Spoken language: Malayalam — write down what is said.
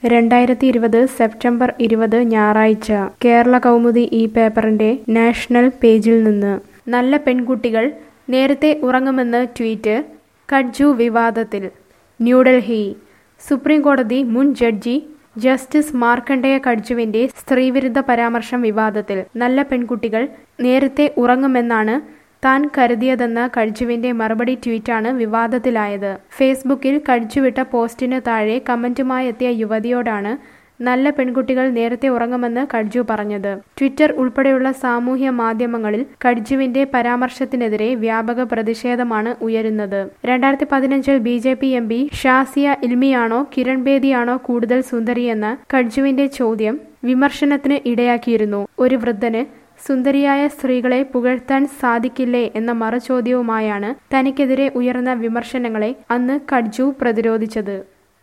രണ്ടായിരത്തി ഇരുപത് സെപ്റ്റംബർ ഇരുപത് ഞായറാഴ്ച കേരള കൗമുദി ഈ പേപ്പറിന്റെ നാഷണൽ പേജിൽ നിന്ന് നല്ല പെൺകുട്ടികൾ നേരത്തെ ഉറങ്ങുമെന്ന് ട്വീറ്റ് കഡ്ജു വിവാദത്തിൽ ന്യൂഡൽഹി സുപ്രീം കോടതി മുൻ ജഡ്ജി ജസ്റ്റിസ് മാർക്കണ്ഡേയ കഡ്ജുവിന്റെ സ്ത്രീവിരുദ്ധ പരാമർശം വിവാദത്തിൽ നല്ല പെൺകുട്ടികൾ നേരത്തെ ഉറങ്ങുമെന്നാണ് താൻ കരുതിയതെന്ന കഡ്ജുവിന്റെ മറുപടി ട്വീറ്റാണ് വിവാദത്തിലായത് ഫേസ്ബുക്കിൽ കഡ്ജുവിട്ട പോസ്റ്റിന് താഴെ കമന്റുമായി എത്തിയ യുവതിയോടാണ് നല്ല പെൺകുട്ടികൾ നേരത്തെ ഉറങ്ങുമെന്ന് കഡ്ജു പറഞ്ഞത് ട്വിറ്റർ ഉൾപ്പെടെയുള്ള സാമൂഹ്യ മാധ്യമങ്ങളിൽ കഡ്ജുവിന്റെ പരാമർശത്തിനെതിരെ വ്യാപക പ്രതിഷേധമാണ് ഉയരുന്നത് രണ്ടായിരത്തി പതിനഞ്ചിൽ B J P M P Shazia ഇൽമിയാണോ കിരൺ ബേദിയാണോ കൂടുതൽ സുന്ദരിയെന്ന കഡ്ജുവിന്റെ ചോദ്യം വിമർശനത്തിന് ഇടയാക്കിയിരുന്നു ഒരു വൃദ്ധന് സുന്ദരിയായ സ്ത്രീകളെ പുകഴ്ത്താൻ സാധിക്കില്ലേ എന്ന മറുചോദ്യവുമായാണ് തനിക്കെതിരെ ഉയർന്ന വിമർശനങ്ങളെ അന്ന് കഡ്ജു പ്രതിരോധിച്ചത്